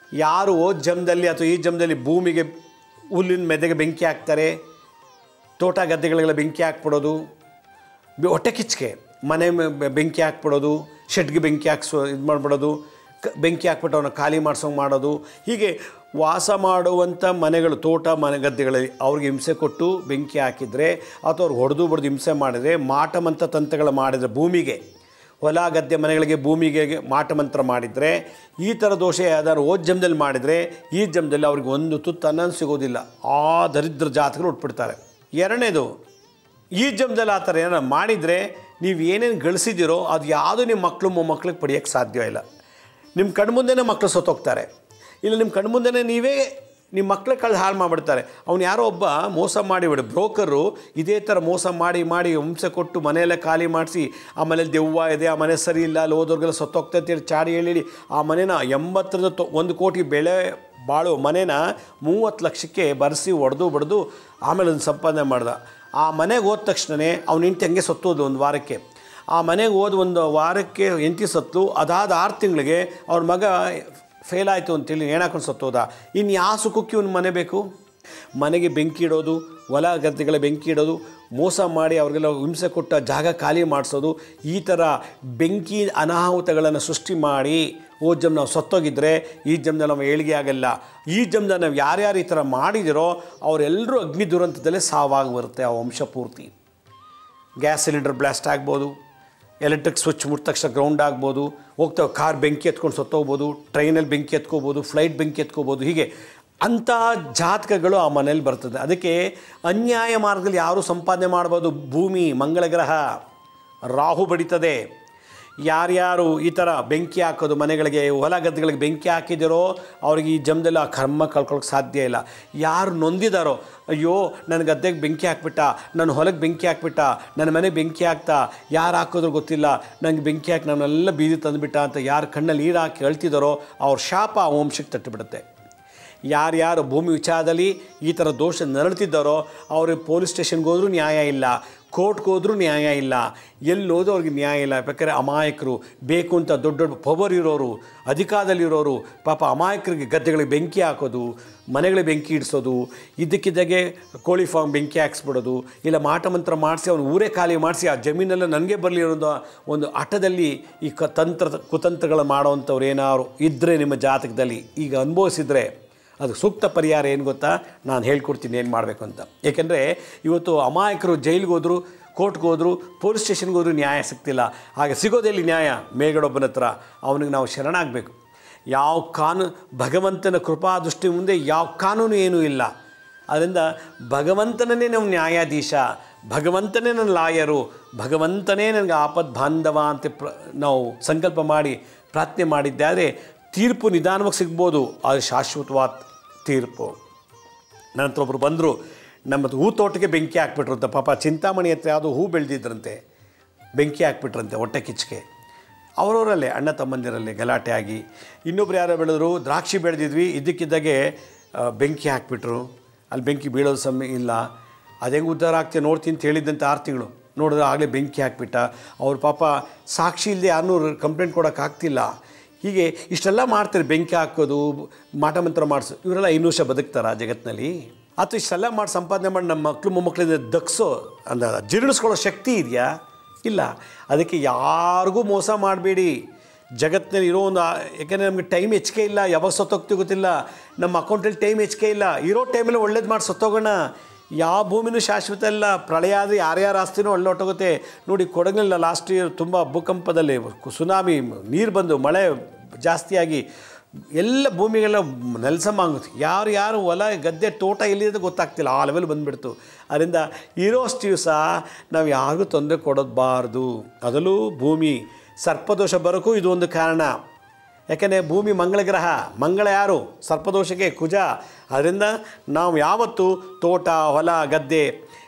ಯಾರು ಓದ್ ಜಮ್ದಲ್ಲಿ ಅಥವಾ ಈ ಜಮ್ದಲ್ಲಿ ಭೂಮಿಗೆ ಹುಲ್ಲಿನ ಮೆದೆಗೆ ಬೆಂಕಿ ಹಾಕ್ತಾರೆ ತೋಟ ಗದ್ದೆಗಳಿಗೆಲ್ಲ ಬೆಂಕಿ ಹಾಕ್ಬಿಡೋದು ಬೆ- ಹೊಟ್ಟೆ ಕಿಚ್ಚಿಗೆ ಮನೆ ಮೆ- ಬೆ- ಬೆಂಕಿ ಹಾಕ್ಬಿಡೋದು ಶೆಡ್ಗೆ ಬೆಂಕಿ ಹಾಕ್ಸೋ ಇದು ಮಾಡಿಬಿಡೋದು ಕ ಬೆಂಕಿ ಹಾಕ್ಬಿಟ್ಟು ಅವನ್ನ ಖಾಲಿ ಮಾಡ್ಸೋಂಗೆ ಮಾಡೋದು ಹೀಗೆ ವಾಸ ಮಾಡುವಂಥ ಮನೆಗಳು ತೋಟ ಮನೆ ಗದ್ದೆಗಳಲ್ಲಿ ಅವ್ರಿಗೆ ಹಿಂಸೆ ಕೊಟ್ಟು ಬೆಂಕಿ ಹಾಕಿದರೆ ಅಥವಾ ಅವ್ರಿಗೆ ಹೊಡೆದು ಬಡ್ದು ಹಿಂಸೆ ಮಾಡಿದರೆ ಮಾಟಮಂತ ತಂತ್ರಗಳು ಮಾಡಿದರೆ ಭೂಮಿಗೆ ಹೊಲ ಗದ್ದೆ ಮನೆಗಳಿಗೆ ಭೂಮಿಗೆ ಮಾಟಮಂತ್ರ ಮಾಡಿದರೆ ಈ ಥರ ದೋಷ ಯಾವ್ದಾದ್ರು ಓದ್ ಜಮ್ದಲ್ಲಿ ಮಾಡಿದರೆ ಈ ಜಮ್ದಲ್ಲಿ ಅವ್ರಿಗೆ ಒಂದು ತುತ್ತು ಅನ್ನ ಸಿಗೋದಿಲ್ಲ ಆ ದರಿದ್ರ ಜಾತಕರು ಉಟ್ಬಿಡ್ತಾರೆ ಎರಡನೇದು ಈ ಜಮ್ದಲ್ಲಿ ಆ ಥರ ಏನಾರು ಮಾಡಿದರೆ ನೀವು ಏನೇನು ಗಳಿಸಿದ್ದೀರೋ ಅದು ಯಾವುದೂ ನಿಮ್ಮ ಮಕ್ಕಳು ಮೊಮ್ಮಕ್ಳಿಗೆ ಪಡೆಯೋಕ್ಕೆ ಸಾಧ್ಯ ಇಲ್ಲ ನಿಮ್ಮ ಕಣ್ಮುಂದೆನೇ ಮಕ್ಕಳು ಸತ್ತೋಗ್ತಾರೆ ಇಲ್ಲ ನಿಮ್ಮ ಕಣ್ಮುಂದೆನೇ ನೀವೇ ನಿಮ್ಮ ಮಕ್ಕಳ ಕಳೆದು ಹಾಳು ಮಾಡಿಬಿಡ್ತಾರೆ ಅವ್ನು ಯಾರೋ ಒಬ್ಬ ಮೋಸ ಮಾಡಿಬಿಡು ಬ್ರೋಕರು ಇದೇ ಥರ ಮೋಸ ಮಾಡಿ ಮಾಡಿ ಹಿಂಸೆ ಕೊಟ್ಟು ಮನೆಯೆಲ್ಲ ಖಾಲಿ ಮಾಡಿಸಿ ಆ ಮನೇಲಿ ದೆವ್ವ ಇದೆ ಆ ಮನೆ ಸರಿ ಇಲ್ಲ ಅಲ್ಲಿ ಹೋದವ್ರಿಗೆಲ್ಲ ಸತ್ತೋಗ್ತೈತೆ ಅಂತೇಳಿ ಚಾಡಿ ಹೇಳಿ ಆ ಮನೇನ ಎಂಬತ್ತರದ ತೊ ಒಂದು ಕೋಟಿ ಬೆಳೆ ಬಾಳು ಮನೇನ ಮೂವತ್ತು ಲಕ್ಷಕ್ಕೆ ಬರೆಸಿ ಒಡೆದು ಬಡ್ದು ಆಮೇಲೆ ಒಂದು ಸಂಪಾದನೆ ಮಾಡ್ದ ಆ ಮನೆಗೆ ಹೋದ ತಕ್ಷಣವೇ ಅವ್ನು ಹೆಂಡ್ತಿ ಹಂಗೆ ಸತ್ತೋದು ಒಂದು ವಾರಕ್ಕೆ ಆ ಮನೆಗೆ ಹೋದ ಒಂದು ವಾರಕ್ಕೆ ಹೆಂಡತಿ ಸತ್ತು ಅದಾದ ಆರು ತಿಂಗಳಿಗೆ ಅವ್ರ ಮಗ ಫೇಲ್ ಆಯಿತು ಅಂತೇಳಿ ನೇಣಾಕೊಂಡು ಸತ್ತೋದ ಇನ್ನು ಯಾವ ಸುಖಕ್ಕೆ ಇವ್ನ ಮನೆ ಬೇಕು ಮನೆಗೆ ಬೆಂಕಿ ಇಡೋದು ಹೊಲ ಗದ್ದೆಗಳ ಬೆಂಕಿ ಇಡೋದು ಮೋಸ ಮಾಡಿ ಅವ್ರಿಗೆಲ್ಲ ಹಿಂಸೆ ಕೊಟ್ಟ ಜಾಗ ಖಾಲಿ ಮಾಡಿಸೋದು ಈ ಥರ ಬೆಂಕಿ ಅನಾಹುತಗಳನ್ನು ಸೃಷ್ಟಿ ಮಾಡಿ ಓ ಜಮ್ ನಾವು ಸತ್ತೋಗಿದ್ರೆ ಈ ಜಮ್ದಲ್ಲಿ ನಾವು ಏಳಿಗೆ ಆಗಲ್ಲ ಈ ಜಮ್ದಲ್ಲಿ ನಾವು ಯಾರ್ಯಾರು ಈ ಥರ ಮಾಡಿದಿರೋ ಅವರೆಲ್ಲರೂ ಅಗ್ನಿ ದುರಂತದಲ್ಲೇ ಸಾವಾಗಿ ಬರುತ್ತೆ ಆ ವಂಶ ಪೂರ್ತಿ ಗ್ಯಾಸ್ ಸಿಲಿಂಡರ್ ಬ್ಲಾಸ್ಟ್ ಆಗ್ಬೋದು ಎಲೆಕ್ಟ್ರಿಕ್ ಸ್ವಿಚ್ ಮುಟ್ಟ ತಕ್ಷಣ ಗ್ರೌಂಡ್ ಆಗ್ಬೋದು ಹೋಗ್ತಾ ಕಾರ್ ಬೆಂಕಿ ಎತ್ಕೊಂಡು ಸತ್ತೋಗ್ಬೋದು ಟ್ರೈನಲ್ಲಿ ಬೆಂಕಿ ಎತ್ಕೋಬೋದು ಫ್ಲೈಟ್ ಬೆಂಕಿ ಎತ್ಕೋಬೋದು ಹೀಗೆ ಅಂಥ ಜಾತಕಗಳು ಆ ಮನೇಲಿ ಬರ್ತದೆ ಅದಕ್ಕೆ ಅನ್ಯಾಯ ಮಾರ್ಗದಲ್ಲಿ ಯಾರೂ ಸಂಪಾದನೆ ಮಾಡ್ಬೋದು ಭೂಮಿ ಮಂಗಳ ಗ್ರಹ ರಾಹು ಬಡಿತದೆ ಯಾರ್ಯಾರು ಈ ಥರ ಬೆಂಕಿ ಹಾಕೋದು ಮನೆಗಳಿಗೆ ಹೊಲ ಗದ್ದೆಗಳಿಗೆ ಬೆಂಕಿ ಹಾಕಿದಿರೋ ಅವ್ರಿಗೆ ಈ ಜಮ್ದಲ್ಲಿ ಆ ಕರ್ಮ ಕಳ್ಕೊಳ್ಳೋಕೆ ಸಾಧ್ಯ ಇಲ್ಲ ಯಾರು ನೊಂದಿದಾರೋ ಅಯ್ಯೋ ನನ್ನ ಗದ್ದೆಗೆ ಬೆಂಕಿ ಹಾಕ್ಬಿಟ್ಟ ನನ್ನ ಹೊಲಕ್ಕೆ ಬೆಂಕಿ ಹಾಕ್ಬಿಟ್ಟ ನನ್ನ ಮನೆಗೆ ಬೆಂಕಿ ಹಾಕ್ತಾ ಯಾರು ಹಾಕೋದ್ರು ಗೊತ್ತಿಲ್ಲ ನಂಗೆ ಬೆಂಕಿ ಹಾಕಿ ನನ್ನೆಲ್ಲ ಬೀದಿ ತಂದುಬಿಟ್ಟ ಅಂತ ಯಾರು ಕಣ್ಣಲ್ಲಿ ನೀರು ಹಾಕಿ ಅಳ್ತಿದಾರೋ ಅವ್ರ ಶಾಪ ಆ ವಂಶಕ್ಕೆ ತಟ್ಟಿಬಿಡುತ್ತೆ ಯಾರ್ಯಾರು ಭೂಮಿ ವಿಚಾರದಲ್ಲಿ ಈ ಥರ ದೋಷ ನರಳ್ತಿದ್ದಾರೋ ಅವ್ರಿಗೆ ಪೊಲೀಸ್ ಸ್ಟೇಷನ್ಗೆ ಹೋದ್ರೂ ನ್ಯಾಯ ಇಲ್ಲ ಕೋರ್ಟ್ಗೆ ಹೋದ್ರೂ ನ್ಯಾಯ ಇಲ್ಲ ಎಲ್ಲಿ ಹೋದ್ರೂ ಅವ್ರಿಗೆ ನ್ಯಾಯ ಇಲ್ಲ ಬೇಕಾದ್ರೆ ಅಮಾಯಕರು ಬೇಕು ಅಂತ ದೊಡ್ಡ ದೊಡ್ಡ ಪವರ್ ಇರೋರು ಅಧಿಕಾರದಲ್ಲಿರೋರು ಪಾಪ ಅಮಾಯಕರಿಗೆ ಗದ್ದೆಗಳಿಗೆ ಬೆಂಕಿ ಹಾಕೋದು ಮನೆಗಳಿಗೆ ಬೆಂಕಿ ಇಡಿಸೋದು ಇದ್ದಕ್ಕಿದ್ದಾಗೆ ಕೋಳಿ ಫಾರ್ಮ್ ಬೆಂಕಿ ಹಾಕ್ಸ್ಬಿಡೋದು ಇಲ್ಲ ಮಾಟ ಮಂತ್ರ ಮಾಡಿಸಿ ಅವ್ನು ಊರೇ ಖಾಲಿ ಮಾಡಿಸಿ ಆ ಜಮೀನೆಲ್ಲ ನನಗೆ ಬರಲಿ ಅನ್ನೋದು ಒಂದು ಆಟದಲ್ಲಿ ಈ ಕ ತಂತ್ರ ಕುತಂತ್ರಗಳು ಮಾಡೋವಂಥವ್ರು ಏನಾದ್ರು ಇದ್ದರೆ ನಿಮ್ಮ ಜಾತಕದಲ್ಲಿ ಈಗ ಅನುಭವಿಸಿದರೆ ಅದು ಸೂಕ್ತ ಪರಿಹಾರ ಏನು ಗೊತ್ತಾ ನಾನು ಹೇಳ್ಕೊಡ್ತೀನಿ ಏನು ಮಾಡಬೇಕು ಅಂತ ಏಕೆಂದರೆ ಇವತ್ತು ಅಮಾಯಕರು ಜೈಲಿಗೆ ಹೋದ್ರು ಕೋರ್ಟ್ಗೆ ಹೋದ್ರು ಪೊಲೀಸ್ ಸ್ಟೇಷನ್ಗೆ ಹೋದ್ರು ನ್ಯಾಯ ಸಿಗ್ತಿಲ್ಲ ಹಾಗೆ ಸಿಗೋದೆಲ್ಲಿ ನ್ಯಾಯ ಮೇಗಡೊಬ್ಬನ ಹತ್ರ ಅವನಿಗೆ ನಾವು ಶರಣಾಗಬೇಕು ಯಾವ ಕಾನೂನು ಭಗವಂತನ ಕೃಪಾದೃಷ್ಟಿ ಮುಂದೆ ಯಾವ ಕಾನೂನು ಏನೂ ಇಲ್ಲ ಅದರಿಂದ ಭಗವಂತನೇ ನಾವು ನ್ಯಾಯಾಧೀಶ ಭಗವಂತನೇ ನನ್ನ ಲಾಯರು ಭಗವಂತನೇ ನನಗೆ ಆಪದ್ ಬಾಂಧವ ಅಂತ ಪ್ರ ನಾವು ಸಂಕಲ್ಪ ಮಾಡಿ ಪ್ರಾರ್ಥನೆ ಮಾಡಿದ್ದಾದರೆ ತೀರ್ಪು ನಿಧಾನವಾಗಿ ಸಿಗ್ಬೋದು ಅದು ಶಾಶ್ವತವಾದ ತೀರ್ಪು ನನ್ನ ಹತ್ರ ಒಬ್ಬರು ಬಂದರು ನಮ್ಮದು ಹೂ ತೋಟಕ್ಕೆ ಬೆಂಕಿ ಹಾಕ್ಬಿಟ್ರು ಅಂತ ಪಾಪ ಚಿಂತಾಮಣಿ ಹತ್ರ ಯಾವುದೋ ಹೂ ಬೆಳೆದಿದ್ರಂತೆ ಬೆಂಕಿ ಹಾಕ್ಬಿಟ್ರಂತೆ ಹೊಟ್ಟೆ ಕಿಚ್ಚಿಗೆ ಅವರವರಲ್ಲೇ ಅಣ್ಣ ತಮ್ಮಂದಿರಲ್ಲಿ ಗಲಾಟೆ ಆಗಿ ಇನ್ನೊಬ್ರು ಯಾರೋ ಬೆಳೆದ್ರು ದ್ರಾಕ್ಷಿ ಬೆಳೆದಿದ್ವಿ ಇದ್ದಕ್ಕಿದ್ದಾಗೆ ಆ, ಬೆಂಕಿ ಹಾಕ್ಬಿಟ್ರು ಅಲ್ಲಿ ಬೆಂಕಿ ಬೀಳೋದು ಸಮಯ ಇಲ್ಲ ಅದು ಹೆಂಗೆ ಉದ್ಧಾರ ಆಗ್ತದೆ ನೋಡ್ತೀನಿ ಅಂತ ಹೇಳಿದ್ದಂತೆ ಆರು ತಿಂಗಳು ನೋಡಿದ್ರೆ ಆಗಲೇ ಬೆಂಕಿ ಹಾಕ್ಬಿಟ್ಟ ಅವ್ರ ಪಾಪ ಸಾಕ್ಷಿ ಇಲ್ಲದೆ ಯಾರನ್ನೂ ಕಂಪ್ಲೇಂಟ್ ಕೊಡೋಕ್ಕಾಗ್ತಿಲ್ಲ ಹೀಗೆ ಇಷ್ಟೆಲ್ಲ ಮಾಡ್ತಾರೆ ಬೆಂಕಿ ಹಾಕೋದು ಮಾಟ ಮಂತ್ರ ಮಾಡಿಸು ಇವರೆಲ್ಲ ಐನೂರು ವರ್ಷ ಬದುಕ್ತಾರ ಜಗತ್ತಿನಲ್ಲಿ ಅಥವಾ ಇಷ್ಟೆಲ್ಲ ಮಾಡಿ ಸಂಪಾದನೆ ಮಾಡಿ ನಮ್ಮ ಮಕ್ಕಳು ಮೊಮ್ಮಕ್ಕಳಿಂದ ದಕ್ಸೋ ಅಂದ ಜೀರ್ಣಿಸ್ಕೊಳ್ಳೋ ಶಕ್ತಿ ಇದೆಯಾ ಇಲ್ಲ ಅದಕ್ಕೆ ಯಾರಿಗೂ ಮೋಸ ಮಾಡಬೇಡಿ ಜಗತ್ತಿನಲ್ಲಿ ಇರೋ ಒಂದು ಆ- ಯಾಕೆಂದರೆ ನಮಗೆ ಟೈಮ್ ಹೆಚ್ಚಿಗೆ ಇಲ್ಲ ಯಾವಾಗ ಸತ್ತೋಗ್ತೀವಿ ಗೊತ್ತಿಲ್ಲ ನಮ್ಮ ಅಕೌಂಟಲ್ಲಿ ಟೈಮ್ ಹೆಚ್ಚಿಗೆ ಇಲ್ಲ ಇರೋ ಟೈಮಲ್ಲಿ ಒಳ್ಳೇದು ಮಾಡಿ ಸತ್ತೋಗೋಣ ಯಾವ ಭೂಮಿನೂ ಶಾಶ್ವತ ಇಲ್ಲ ಪ್ರಳಯ ಆದರೆ ಯಾರ್ಯಾರ ಆಸ್ತಿನೂ ಒಳ್ಳೆ ಹೊಟ್ಟೋಗುತ್ತೆ ನೋಡಿ ಕೊಡಗಿನಲ್ಲಿ ಲಾಸ್ಟ್ ಇಯರ್ ತುಂಬ ಭೂಕಂಪದಲ್ಲಿ ಸುನಾಮಿ ನೀರು ಬಂದು ಮಳೆ ಜಾಸ್ತಿಯಾಗಿ ಎಲ್ಲ ಭೂಮಿಗೆಲ್ಲ ನೆಲಸ ಮಾಂಗುತ್ತೆ ಯಾರು ಯಾರು ಹೊಲ ಗದ್ದೆ ತೋಟ ಎಲ್ಲಿದೆ ಗೊತ್ತಾಗ್ತಿಲ್ಲ ಆ ಲೆವೆಲ್ ಬಂದುಬಿಡ್ತು ಅದರಿಂದ ಇರೋಷ್ಟು ದಿವಸ ನಾವು ಯಾರಿಗೂ ತೊಂದರೆ ಕೊಡೋದಬಾರ್ದು ಅದರಲ್ಲೂ ಭೂಮಿ ಸರ್ಪದೋಷ ಬರೋಕ್ಕೂ ಇದು ಒಂದು ಕಾರಣ ಯಾಕೆಂದರೆ ಭೂಮಿ ಮಂಗಳ ಗ್ರಹ ಮಂಗಳ ಯಾರು ಸರ್ಪದೋಷಕ್ಕೆ ಕುಜ ಅದರಿಂದ ನಾವು ಯಾವತ್ತು ತೋಟ ಹೊಲ ಗದ್ದೆ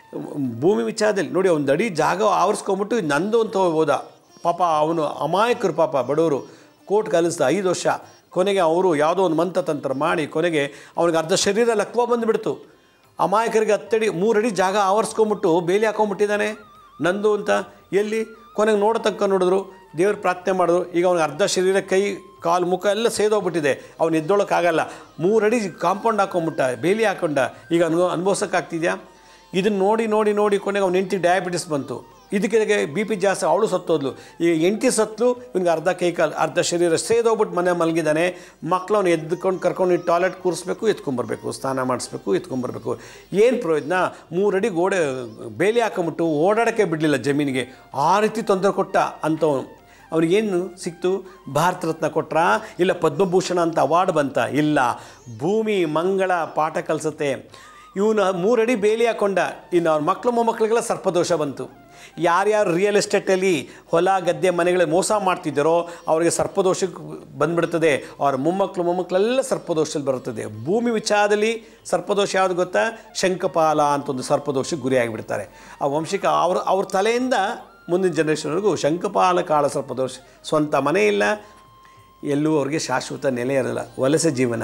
ಭೂಮಿ ವಿಚಾರದಲ್ಲಿ ನೋಡಿ ಒಂದು ಅಡಿ ಜಾಗ ಆವರಿಸ್ಕೊಂಬಿಟ್ಟು ಇದು ನಂದು ಅಂತ ಹೋದ ಪಾಪ ಅವನು ಅಮಾಯಕರು ಪಾಪ ಬಡವರು ಕೋರ್ಟ್ ಕಲಿಸ್ದ ಐದು ವರ್ಷ ಕೊನೆಗೆ ಅವರು ಯಾವುದೋ ಒಂದು ಮಂತ್ರತಂತ್ರ ಮಾಡಿ ಕೊನೆಗೆ ಅವನಿಗೆ ಅರ್ಧ ಶರೀರ ಲಕ್ವ ಬಂದುಬಿಡ್ತು ಅಮಾಯಕರಿಗೆ ಹತ್ತಡಿ ಮೂರಡಿ ಜಾಗ ಆವರಿಸ್ಕೊಂಬಿಟ್ಟು ಬೇಲಿ ಹಾಕೊಂಬಿಟ್ಟಿದ್ದಾನೆ ನಂದು ಅಂತ ಎಲ್ಲಿ ಕೊನೆಗೆ ನೋಡೋ ತನಕ ನೋಡಿದ್ರು ದೇವ್ರ ಪ್ರಾರ್ಥನೆ ಮಾಡೋದು ಈಗ ಅವ್ನಿಗೆ ಅರ್ಧ ಶರೀರ ಕೈ ಕಾಲು ಮುಖ ಎಲ್ಲ ಸೇದೋಗ್ಬಿಟ್ಟಿದೆ ಅವ್ನು ಎದ್ದೊಳಕ್ಕಾಗಲ್ಲ ಮೂರಡಿ ಕಾಂಪೌಂಡ್ ಹಾಕೊಂಬಿಟ್ಟ ಬೇಲಿ ಹಾಕೊಂಡ ಈಗ ಅನುಭವ ಅನುಭವಿಸೋಕ್ಕಾಗ್ತಿದ್ಯಾ ಇದನ್ನು ನೋಡಿ ನೋಡಿ ನೋಡಿ ಕೊನೆಗೆ ಅವ್ನ ಹೆಂಡತಿ ಡಯಾಬಿಟಿಸ್ ಬಂತು ಇದಕ್ಕೆ ಬಿ ಪಿ ಜಾಸ್ತಿ ಅವಳು ಸತ್ತೋದ್ಲು ಈ ಎಂಟಿ ಸತ್ಲು ಇವ್ನಿಗೆ ಅರ್ಧ ಕೈ ಕಾಲು ಅರ್ಧ ಶರೀರ ಸೇದೋಗ್ಬಿಟ್ಟು ಮನೆ ಮಲಗಿದ್ದಾನೆ ಮಕ್ಳು ಅವ್ನು ಎದ್ದುಕೊಂಡು ಕರ್ಕೊಂಡು ಟಾಯ್ಲೆಟ್ ಕೂರಿಸ್ಬೇಕು ಎತ್ಕೊಂಬರ್ಬೇಕು ಸ್ನಾನ ಮಾಡಿಸ್ಬೇಕು ಎತ್ಕೊಂಬರ್ಬೇಕು ಏನು ಪ್ರಯೋಜನ ಮೂರಡಿ ಗೋಡೆ ಬೇಲಿ ಹಾಕೊಂಬಿಟ್ಟು ಓಡಾಡೋಕ್ಕೆ ಬಿಡಲಿಲ್ಲ ಜಮೀನಿಗೆ ಆ ರೀತಿ ತೊಂದರೆ ಕೊಟ್ಟ ಅಂಥವನು ಅವನಿಗೇನು ಸಿಕ್ತು ಭಾರತ ರತ್ನ ಕೊಟ್ರ ಇಲ್ಲ ಪದ್ಮಭೂಷಣ ಅಂತ ಅವಾರ್ಡ್ ಬಂತ ಇಲ್ಲ ಭೂಮಿ ಮಂಗಳ ಪಾಠ ಕಲಿಸುತ್ತೆ ಇವನು ಮೂರಡಿ ಬೇಲಿ ಹಾಕೊಂಡ ಇನ್ನು ಅವ್ರ ಮಕ್ಕಳು ಮೊಮ್ಮಕ್ಕಳಿಗೆಲ್ಲ ಸರ್ಪದೋಷ ಬಂತು ಯಾರ್ಯಾರು ರಿಯಲ್ ಎಸ್ಟೇಟಲ್ಲಿ ಹೊಲ ಗದ್ದೆ ಮನೆಗಳಿಗೆ ಮೋಸ ಮಾಡ್ತಿದ್ದಾರೋ ಅವರಿಗೆ ಸರ್ಪದೋಷಕ್ಕೆ ಬಂದ್ಬಿಡ್ತದೆ ಅವ್ರ ಮೊಮ್ಮಕ್ಕಳು ಮೊಮ್ಮಕ್ಕಳೆಲ್ಲ ಸರ್ಪದೋಷದಲ್ಲಿ ಬರುತ್ತದೆ ಭೂಮಿ ವಿಚಾರದಲ್ಲಿ ಸರ್ಪದೋಷ ಯಾವುದು ಗೊತ್ತಾ ಶಂಕಪಾಲ ಅಂತ ಒಂದು ಸರ್ಪದೋಷಕ್ಕೆ ಗುರಿಯಾಗಿಬಿಡ್ತಾರೆ ಆ ವಂಶಿಕ ಅವ್ರ ಅವ್ರ ತಲೆಯಿಂದ ಮುಂದಿನ ಜನ್ರೇಷನ್ವರೆಗೂ ಶಂಕಪಾಲ ಕಾಳ ಸರ್ಪದೋಷ ಸ್ವಂತ ಮನೆ ಇಲ್ಲ ಎಲ್ಲೂ ಅವ್ರಿಗೆ ಶಾಶ್ವತ ನೆಲೆ ಇರಲ್ಲ ವಲಸೆ ಜೀವನ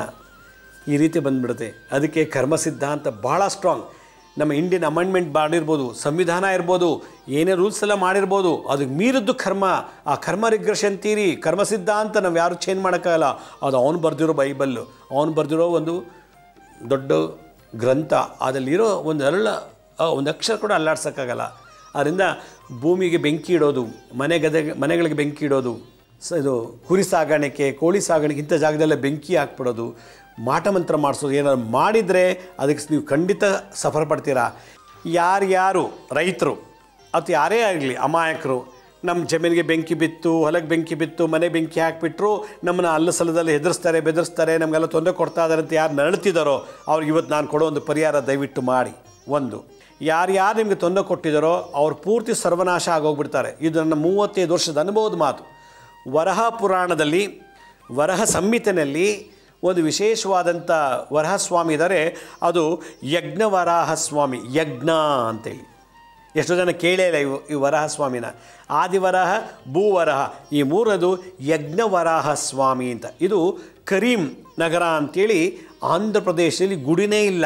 ಈ ರೀತಿ ಬಂದ್ಬಿಡುತ್ತೆ ಅದಕ್ಕೆ ಕರ್ಮ ಸಿದ್ಧಾಂತ ಭಾಳ ಸ್ಟ್ರಾಂಗ್ ನಮ್ಮ ಇಂಡಿಯನ್ ಅಮೆಂಡ್ಮೆಂಟ್ ಮಾಡಿರ್ಬೋದು ಸಂವಿಧಾನ ಇರ್ಬೋದು ಏನೇ ರೂಲ್ಸ್ ಎಲ್ಲ ಮಾಡಿರ್ಬೋದು ಅದಕ್ಕೆ ಮೀರಿದ್ದು ಕರ್ಮ ಆ ಕರ್ಮ ರಿಗ್ರೆಷನ್ ತೀರಿ ಕರ್ಮ ಸಿದ್ಧಾಂತ ನಾವು ಯಾರು ಚೇಂಜ್ ಮಾಡೋಕ್ಕಾಗಲ್ಲ ಅದು ಅವನು ಬರೆದಿರೋ ಬೈಬಲ್ಲು ಅವನು ಬರೆದಿರೋ ಒಂದು ದೊಡ್ಡ ಗ್ರಂಥ ಅದರಲ್ಲಿರೋ ಒಂದು ಅರಳ ಆ ಒಂದು ಅಕ್ಷರ ಕೂಡ ಅಲ್ಲಾಡ್ಸೋಕ್ಕಾಗಲ್ಲ ಅದರಿಂದ ಭೂಮಿಗೆ ಬೆಂಕಿ ಇಡೋದು ಮನೆ ಗದೆ ಮನೆಗಳಿಗೆ ಬೆಂಕಿ ಇಡೋದು ಸ ಇದು ಕುರಿ ಸಾಗಾಣಿಕೆ ಕೋಳಿ ಸಾಗಾಣಿಕೆ ಇಂಥ ಜಾಗದಲ್ಲೇ ಬೆಂಕಿ ಹಾಕ್ಬಿಡೋದು ಮಾಟ ಮಂತ್ರ ಮಾಡಿಸೋದು ಏನಾದ್ರು ಮಾಡಿದರೆ ಅದಕ್ಕೆ ನೀವು ಖಂಡಿತ ಸಫರ್ ಪಡ್ತೀರಾ ಯಾರ್ಯಾರು ರೈತರು ಅಥವಾ ಯಾರೇ ಆಗಲಿ ಅಮಾಯಕರು ನಮ್ಮ ಜಮೀನಿಗೆ ಬೆಂಕಿ ಬಿತ್ತು ಹೊಲಕ್ಕೆ ಬೆಂಕಿ ಬಿತ್ತು ಮನೆ ಬೆಂಕಿ ಹಾಕಿಬಿಟ್ರು ನಮ್ಮನ್ನು ಅಲ್ಲ ಸಲದಲ್ಲಿ ಹೆದರಿಸ್ತಾರೆ ಬೆದರಿಸ್ತಾರೆ ನಮಗೆಲ್ಲ ತೊಂದರೆ ಕೊಡ್ತಾ ಇದ್ದಾರೆ ಅಂತ ಯಾರು ನರಳ್ತಿದ್ದಾರೋ ಅವ್ರಿಗೆ ಇವತ್ತು ನಾನು ಕೊಡೋ ಒಂದು ಪರಿಹಾರ ದಯವಿಟ್ಟು ಮಾಡಿ ಒಂದು ಯಾರ್ಯಾರು ನಿಮಗೆ ತೊಂದರೆ ಕೊಟ್ಟಿದ್ದಾರೋ ಅವ್ರು ಪೂರ್ತಿ ಸರ್ವನಾಶ ಆಗೋಗ್ಬಿಡ್ತಾರೆ ಇದು ನನ್ನ ಮೂವತ್ತೈದು ವರ್ಷದ ಅನುಭವದ ಮಾತು ವರಹ ಪುರಾಣದಲ್ಲಿ ವರಹ ಸಂಹಿತೆಯಲ್ಲಿ ಒಂದು ವಿಶೇಷವಾದಂಥ ವರಹ ಸ್ವಾಮಿ ಇದ್ದಾರೆ ಅದು ಯಜ್ಞವರಾಹ ಸ್ವಾಮಿ ಯಜ್ಞ ಅಂತೇಳಿ ಎಷ್ಟೋ ಜನ ಕೇಳೇ ಇಲ್ಲ ಇವು ಈ ವರಾಹ ಸ್ವಾಮಿನ ಆದಿವರಾಹ ಭೂವರಾಹ ಈ ಮೂರದು ಯಜ್ಞವರಾಹ ಸ್ವಾಮಿ ಅಂತ ಇದು ಕರೀಂ ನಗರ ಅಂತೇಳಿ ಆಂಧ್ರ ಪ್ರದೇಶದಲ್ಲಿ ಗುಡಿನೇ ಇಲ್ಲ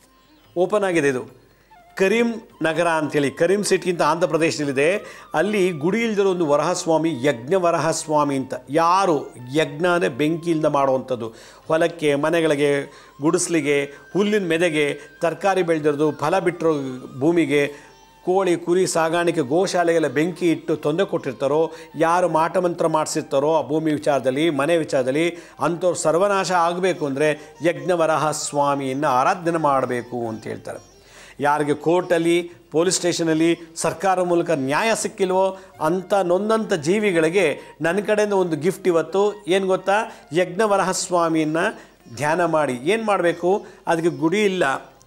ಓಪನ್ ಆಗಿದೆ ಇದು ಕರೀಂ ನಗರ ಅಂತೇಳಿ ಕರೀಂ ಸಿಟಿ ಅಂತ ಆಂಧ್ರ ಪ್ರದೇಶದಲ್ಲಿದೆ ಅಲ್ಲಿ ಗುಡಿ ಇಲ್ದಿರೋ ಒಂದು ವರಹಸ್ವಾಮಿ ಯಜ್ಞ ವರಹಸ್ವಾಮಿ ಅಂತ ಯಾರು ಯಜ್ಞ ಅಂದರೆ ಬೆಂಕಿಯಿಂದ ಮಾಡುವಂಥದ್ದು ಹೊಲಕ್ಕೆ ಮನೆಗಳಿಗೆ ಗುಡಿಸ್ಲಿಗೆ ಹುಲ್ಲಿನ ಮೆದೆಗೆ ತರಕಾರಿ ಬೆಳೆದಿರೋದು ಫಲ ಬಿಟ್ಟಿರೋ ಭೂಮಿಗೆ ಕೋಳಿ ಕುರಿ ಸಾಗಾಣಿಕೆ ಗೋಶಾಲೆಗೆಲ್ಲ ಬೆಂಕಿ ಇಟ್ಟು ತೊಂದರೆ ಕೊಟ್ಟಿರ್ತಾರೋ ಯಾರು ಮಾಟಮಂತ್ರ ಮಾಡಿಸಿರ್ತಾರೋ ಆ ಭೂಮಿ ವಿಚಾರದಲ್ಲಿ ಮನೆ ವಿಚಾರದಲ್ಲಿ ಅಂಥವ್ರು ಸರ್ವನಾಶ ಆಗಬೇಕು ಅಂದರೆ ಯಜ್ಞವರಹ ಸ್ವಾಮಿಯನ್ನು ಆರಾಧನೆ ಮಾಡಬೇಕು ಅಂತ ಹೇಳ್ತಾರೆ ಯಾರಿಗೆ ಕೋರ್ಟಲ್ಲಿ ಪೊಲೀಸ್ ಸ್ಟೇಷನಲ್ಲಿ ಸರ್ಕಾರ ಮೂಲಕ ನ್ಯಾಯ ಸಿಕ್ಕಿಲ್ವೋ ಅಂಥ ನೊಂದಂಥ ಜೀವಿಗಳಿಗೆ ನನ್ನ ಕಡೆಯಿಂದ ಒಂದು ಗಿಫ್ಟ್ ಇವತ್ತು ಏನು ಗೊತ್ತಾ ಯಜ್ಞವರಹ ಸ್ವಾಮಿಯನ್ನು ಧ್ಯಾನ ಮಾಡಿ ಏನು ಮಾಡಬೇಕು ಅದಕ್ಕೆ ಗುಡಿ ಇಲ್ಲ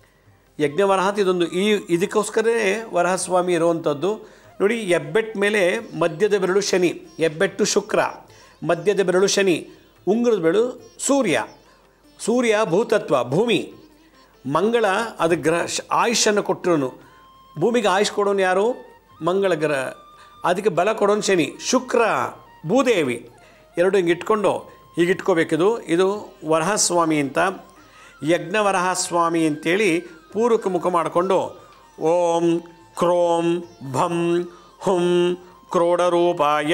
ಯಜ್ಞವರಹ ಇದೊಂದು ಈ ಇದಕ್ಕೋಸ್ಕರವೇ ವರಹಸ್ವಾಮಿ ಇರುವಂಥದ್ದು ನೋಡಿ ಹೆಬ್ಬೆಟ್ ಮೇಲೆ ಮಧ್ಯದ ಬೆರಳು ಶನಿ ಹೆಬ್ಬೆಟ್ಟು ಶುಕ್ರ ಮಧ್ಯದ ಬೆರಳು ಶನಿ ಉಂಗುರದ ಬೆರಳು ಸೂರ್ಯ ಸೂರ್ಯ ಭೂತತ್ವ ಭೂಮಿ ಮಂಗಳ ಅದು ಗ್ರಹ ಶ- ಆಯುಷನ್ನು ಕೊಟ್ಟಿರೋನು ಭೂಮಿಗೆ ಆಯುಷ್ ಕೊಡೋನು ಯಾರು ಮಂಗಳ ಗ್ರಹ ಅದಕ್ಕೆ ಬಲ ಕೊಡೋನು ಶನಿ ಶುಕ್ರ ಭೂದೇವಿ ಎರಡು ಹಿಂಗೆ ಇಟ್ಕೊಂಡು ಹೀಗೆ ಇಟ್ಕೋಬೇಕಿದು ಇದು ವರಹಸ್ವಾಮಿ ಅಂತ ಯಜ್ಞವರಹಸ್ವಾಮಿ ಅಂತೇಳಿ ಪೂರ್ವಕ್ಕೆ ಮುಖ ಮಾಡಿಕೊಂಡು ಓಂ ಕ್ರೋಂ ಭಂ ಹುಂ ಕ್ರೋಡರೂಪಾಯ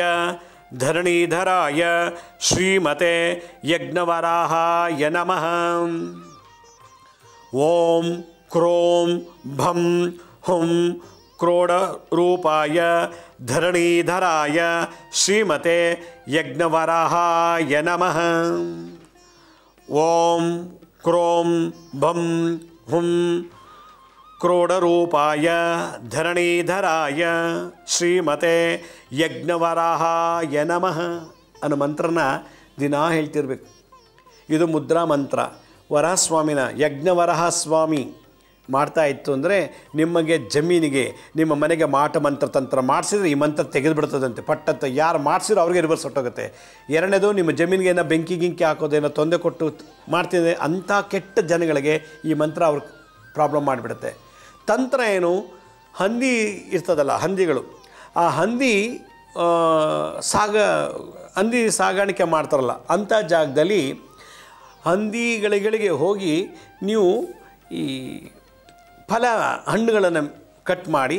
ಧರಣೀಧರಾಯ ಶ್ರೀಮತೆ ಯಜ್ಞವರಾಹಾಯ ನಮಃ ಓಂ ಕ್ರೋಂ ಭಂ ಹುಂ ಕ್ರೋಡರೂಪಾಯ ಧರಣೀಧರಾಯ ಶ್ರೀಮತೆ ಯಜ್ಞವರಾಹಾಯ ನಮಃ ಓಂ ಕ್ರೋಂ ಭಂ ಹುಂ ಕ್ರೋಡರೂಪಾಯ ಧರಣೀಧರಾಯ ಶ್ರೀಮತೆ ಯಜ್ಞವರಾಹಾಯ ನಮಃ ಅನ್ನೋ ಮಂತ್ರನ ದಿನಾ ಹೇಳ್ತಿರ್ಬೇಕು ಇದು ಮುದ್ರಾ ಮಂತ್ರ ವರಹಸ್ವಾಮಿನ ಯಜ್ಞವರಹ ಸ್ವಾಮಿ ಮಾಡ್ತಾ ಇತ್ತು ಅಂದರೆ ನಿಮಗೆ ಜಮೀನಿಗೆ ನಿಮ್ಮ ಮನೆಗೆ ಮಾಟ ಮಂತ್ರ ತಂತ್ರ ಮಾಡಿಸಿದ್ರೆ ಈ ಮಂತ್ರ ತೆಗೆದುಬಿಡ್ತದಂತೆ ಪಟ್ಟಂತ ಯಾರು ಮಾಡಿಸಿರೋ ಅವ್ರಿಗೆ ರಿವರ್ಸ್ ಹೊಟ್ಟೋಗುತ್ತೆ ಎರಡನೇದು ನಿಮ್ಮ ಜಮೀನಿಗೆ ಏನೋ ಬೆಂಕಿ ಗಿಂಕಿ ಹಾಕೋದೇನೋ ತೊಂದರೆ ಕೊಟ್ಟು ಮಾಡ್ತಿದೆ ಅಂಥ ಕೆಟ್ಟ ಜನಗಳಿಗೆ ಈ ಮಂತ್ರ ಅವ್ರ ಪ್ರಾಬ್ಲಮ್ ಮಾಡಿಬಿಡುತ್ತೆ ತಂತ್ರ ಏನು ಹಂದಿ ಇರ್ತದಲ್ಲ ಹಂದಿಗಳು ಆ ಹಂದಿ ಆ, ಸಾಗ ಹಂದಿ ಸಾಗಾಣಿಕೆ ಮಾಡ್ತಾರಲ್ಲ ಅಂಥ ಜಾಗದಲ್ಲಿ ಹಂದಿಗಳಿಗೆ ಹೋಗಿ ನೀವು ಈ ಫಲ ಹಣ್ಣುಗಳನ್ನು ಕಟ್ ಮಾಡಿ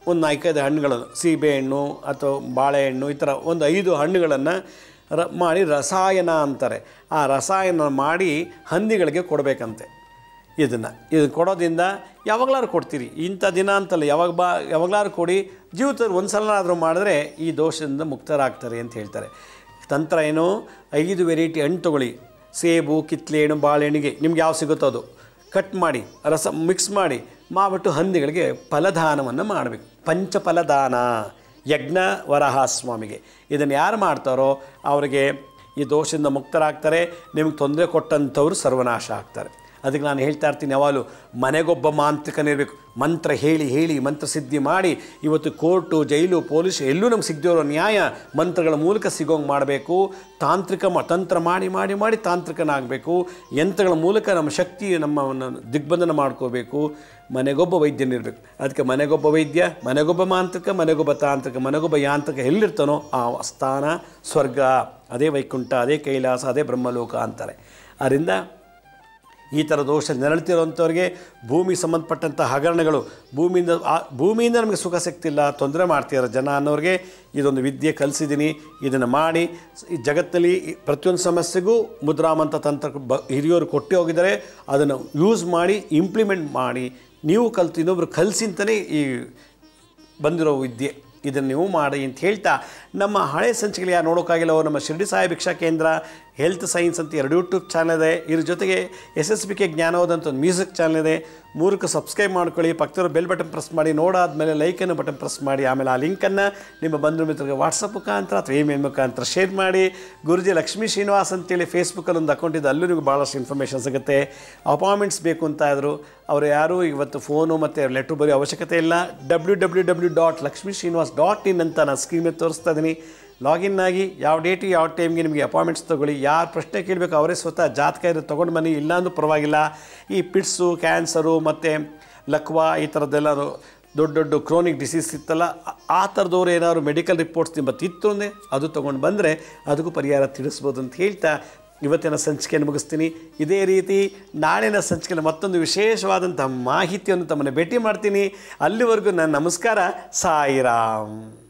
ಒಂದು ನಾಲ್ಕೈದು ಹಣ್ಣುಗಳನ್ನು ಸೀಬೆಹಣ್ಣು ಅಥವಾ ಬಾಳೆಹಣ್ಣು ಈ ಥರ ಒಂದು ಐದು ಹಣ್ಣುಗಳನ್ನು ರ ಮಾಡಿ ರಸಾಯನ ಅಂತಾರೆ ಆ ರಸಾಯನ ಮಾಡಿ ಹಂದಿಗಳಿಗೆ ಕೊಡಬೇಕಂತೆ ಇದನ್ನು ಇದು ಕೊಡೋದ್ರಿಂದ ಯಾವಾಗಲಾರು ಕೊಡ್ತೀರಿ ಇಂಥ ದಿನ ಅಂತಲ್ಲ ಯಾವಾಗ ಬಾ ಯಾವಾಗಲಾರು ಕೊಡಿ ಜೀವಿತದಲ್ಲಿ ಒಂದು ಸಲ ಆದರೂ ಮಾಡಿದ್ರೆ ಈ ದೋಷದಿಂದ ಮುಕ್ತರಾಗ್ತಾರೆ ಅಂತ ಹೇಳ್ತಾರೆ ತಂತ್ರ ಏನು ಐದು ವೆರೈಟಿ ಹಣ್ಣು ತೊಗೊಳ್ಳಿ ಸೇಬು ಕಿತ್ಲೆ ಹಣ್ಣು ಬಾಳೆಹಣ್ಣಿಗೆ ನಿಮ್ಗೆ ಯಾವ ಸಿಗುತ್ತೋ ಅದು ಕಟ್ ಮಾಡಿ ರಸ ಮಿಕ್ಸ್ ಮಾಡಿ ಮಾಡಿಬಿಟ್ಟು ಹಂದಿಗಳಿಗೆ ಫಲದಾನವನ್ನು ಮಾಡಬೇಕು ಪಂಚಫಲದಾನ ಯಜ್ಞ ವರಹ ಸ್ವಾಮಿಗೆ ಇದನ್ನು ಯಾರು ಮಾಡ್ತಾರೋ ಅವರಿಗೆ ಈ ದೋಷದಿಂದ ಮುಕ್ತರಾಗ್ತಾರೆ ನಿಮಗೆ ತೊಂದರೆ ಕೊಟ್ಟಂಥವ್ರು ಸರ್ವನಾಶ ಆಗ್ತಾರೆ ಅದಕ್ಕೆ ನಾನು ಹೇಳ್ತಾ ಇರ್ತೀನಿ ಯಾವಾಗಲೂ ಮನೆಗೊಬ್ಬ ಮಾಂತ್ರಿಕನಿರಬೇಕು ಮಂತ್ರ ಹೇಳಿ ಹೇಳಿ ಮಂತ್ರ ಸಿದ್ಧಿ ಮಾಡಿ ಇವತ್ತು ಕೋರ್ಟು ಜೈಲು ಪೊಲೀಸ್ ಎಲ್ಲೂ ನಮ್ಗೆ ಸಿಗದಿರೋ ನ್ಯಾಯ ಮಂತ್ರಗಳ ಮೂಲಕ ಸಿಗೋಂಗೆ ಮಾಡಬೇಕು ತಾಂತ್ರಿಕ ಮ ತಂತ್ರ ಮಾಡಿ ಮಾಡಿ ಮಾಡಿ ತಾಂತ್ರಿಕನಾಗಬೇಕು ಯಂತ್ರಗಳ ಮೂಲಕ ನಮ್ಮ ಶಕ್ತಿ ನಮ್ಮ ದಿಗ್ಬಂಧನ ಮಾಡ್ಕೋಬೇಕು ಮನೆಗೊಬ್ಬ ವೈದ್ಯನಿರಬೇಕು ಅದಕ್ಕೆ ಮನೆಗೊಬ್ಬ ವೈದ್ಯ ಮನೆಗೊಬ್ಬ ಮಾಂತ್ರಿಕ ಮನೆಗೊಬ್ಬ ತಾಂತ್ರಿಕ ಮನೆಗೊಬ್ಬ ಯಾಂತ್ರಿಕ ಎಲ್ಲಿರ್ತಾನೋ ಆ ಸ್ಥಾನ ಸ್ವರ್ಗ ಅದೇ ವೈಕುಂಠ ಅದೇ ಕೈಲಾಸ ಅದೇ ಬ್ರಹ್ಮಲೋಕ ಅಂತಾರೆ ಅದರಿಂದ ಈ ಥರ ದೋಷ ನೆರಳ್ತಿರೋಂಥವ್ರಿಗೆ ಭೂಮಿಗೆ ಸಂಬಂಧಪಟ್ಟಂಥ ಹಗರಣಗಳು ಭೂಮಿಯಿಂದ ಆ ಭೂಮಿಯಿಂದ ನಮಗೆ ಸುಖ ಸಿಗ್ತಿಲ್ಲ ತೊಂದರೆ ಮಾಡ್ತಿರೋ ಜನ ಅನ್ನೋರಿಗೆ ಇದೊಂದು ವಿದ್ಯೆ ಕಲಿಸಿದ್ದೀನಿ ಇದನ್ನು ಮಾಡಿ ಈ ಜಗತ್ತಲ್ಲಿ ಈ ಪ್ರತಿಯೊಂದು ಸಮಸ್ಯೆಗೂ ಮುದ್ರಾಮಂತ ತಂತ್ರ ಬ ಹಿರಿಯವರು ಕೊಟ್ಟೇ ಹೋಗಿದ್ದಾರೆ ಅದನ್ನು ಯೂಸ್ ಮಾಡಿ ಇಂಪ್ಲಿಮೆಂಟ್ ಮಾಡಿ ನೀವು ಕಲ್ತು ಇನ್ನೊಬ್ರು ಕಲಿಸಿ ಅಂತಲೇ ಈ ಬಂದಿರೋ ವಿದ್ಯೆ ಇದನ್ನು ನೀವು ಮಾಡಿ ಅಂತ ಹೇಳ್ತಾ ನಮ್ಮ ಹಳೆ ಸಂಚಿಕೆಗಳು ಯಾರು ನೋಡೋಕ್ಕಾಗಿಲ್ಲ ಅವರು ನಮ್ಮ ಶಿರ್ಡಿ ಸಾಯಿ ಭಿಕ್ಷಾ ಕೇಂದ್ರ ಹೆಲ್ತ್ ಸೈನ್ಸ್ ಅಂತ ಎರಡು ಯೂಟ್ಯೂಬ್ ಚಾನಲ್ ಇದೆ ಇದ್ರ ಜೊತೆಗೆ ಎಸ್ ಎಸ್ ಬಿ ಕೆ ಜ್ಞಾನೋದ ಅಂತ ಒಂದು ಮ್ಯೂಸಿಕ್ ಚಾನಲ್ ಇದೆ ಮೂರಕ್ಕೆ ಸಬ್ಸ್ಕ್ರೈಬ್ ಮಾಡ್ಕೊಳ್ಳಿ ಪಕ್ಕದ ಬೆಲ್ ಬಟನ್ ಪ್ರೆಸ್ ಮಾಡಿ ನೋಡಾದ್ಮೇಲೆ ಲೈಕನ್ನು ಬಟನ್ ಪ್ರೆಸ್ ಮಾಡಿ ಆಮೇಲೆ ಆ ಲಿಂಕನ್ನು ನಿಮ್ಮ ಬಂಧು ಮಿತ್ರರಿಗೆ ವಾಟ್ಸಪ್ ಮುಖಾಂತರ ಅಥವಾ ಇಮೇಲ್ ಮುಖಾಂತರ ಶೇರ್ ಮಾಡಿ ಗುರುಜಿ ಲಕ್ಷ್ಮೀ ಶ್ರೀನಿವಾಸ್ ಅಂತೇಳಿ ಫೇಸ್ಬುಕ್ಕಲ್ಲಿ ಒಂದು ಅಕೌಂಟ್ ಇದೆ ಅಲ್ಲೂ ನಿಮಗೆ ಭಾಳಷ್ಟು ಇನ್ಫಾರ್ಮೇಷನ್ ಸಿಗುತ್ತೆ ಅಪಾಯಿಂಟ್ಮೆಂಟ್ಸ್ ಬೇಕು ಅಂತ ಇದ್ರು ಅವರು ಯಾರೂ ಇವತ್ತು ಫೋನು ಮತ್ತು ಲೆಟ್ರ್ ಬರೆಯೋ ಅವಶ್ಯಕತೆ ಇಲ್ಲ W W W dot Lakshmi Srinivas dot in ಅಂತ ನಾನು ಸ್ಕ್ರೀನ್ ಮೇಲೆ ತೋರಿಸ್ತಾ ಇದ್ದೀನಿ ಲಾಗಿನ್ ಆಗಿ ಯಾವ ಡೇಟು ಯಾವ ಟೈಮ್ಗೆ ನಿಮಗೆ ಅಪಾಯಿಂಟ್ಮೆಂಟ್ಸ್ ತೊಗೊಳ್ಳಿ ಯಾರು ಪ್ರಶ್ನೆ ಕೇಳಬೇಕು ಅವರೇ ಸ್ವತಃ ಜಾತಕ ಇರೋ ತೊಗೊಂಡು ಬನ್ನಿ ಇಲ್ಲಾಂದ್ರೂ ಪರವಾಗಿಲ್ಲ ಈ ಪಿಟ್ಸು ಕ್ಯಾನ್ಸರು ಮತ್ತು ಲಕ್ವಾ ಈ ಥರದ್ದೆಲ್ಲ ದೊಡ್ಡ ದೊಡ್ಡ ಕ್ರೋನಿಕ್ ಡಿಸೀಸ್ ಇತ್ತಲ್ಲ ಆ- ಆ ಥರದವ್ರು ಏನಾದ್ರು ಮೆಡಿಕಲ್ ರಿಪೋರ್ಟ್ಸ್ ನಿಮ್ಮ ಇತ್ತು ಅಂದರೆ ಅದು ತೊಗೊಂಡು ಬಂದರೆ ಅದಕ್ಕೂ ಪರಿಹಾರ ತಿಳಿಸ್ಬೋದು ಅಂತ ಹೇಳ್ತಾ ಇವತ್ತಿನ ಸಂಚಿಕೆಯನ್ನು ಮುಗಿಸ್ತೀನಿ ಇದೇ ರೀತಿ ನಾಳಿನ ಸಂಚಿಕೆಯಲ್ಲಿ ಮತ್ತೊಂದು ವಿಶೇಷವಾದಂಥ ಮಾಹಿತಿಯನ್ನು ತಮ್ಮನ್ನು ಭೇಟಿ ಮಾಡ್ತೀನಿ ಅಲ್ಲಿವರೆಗೂ ನನ್ನ ನಮಸ್ಕಾರ ಸಾಯಿರಾಮ್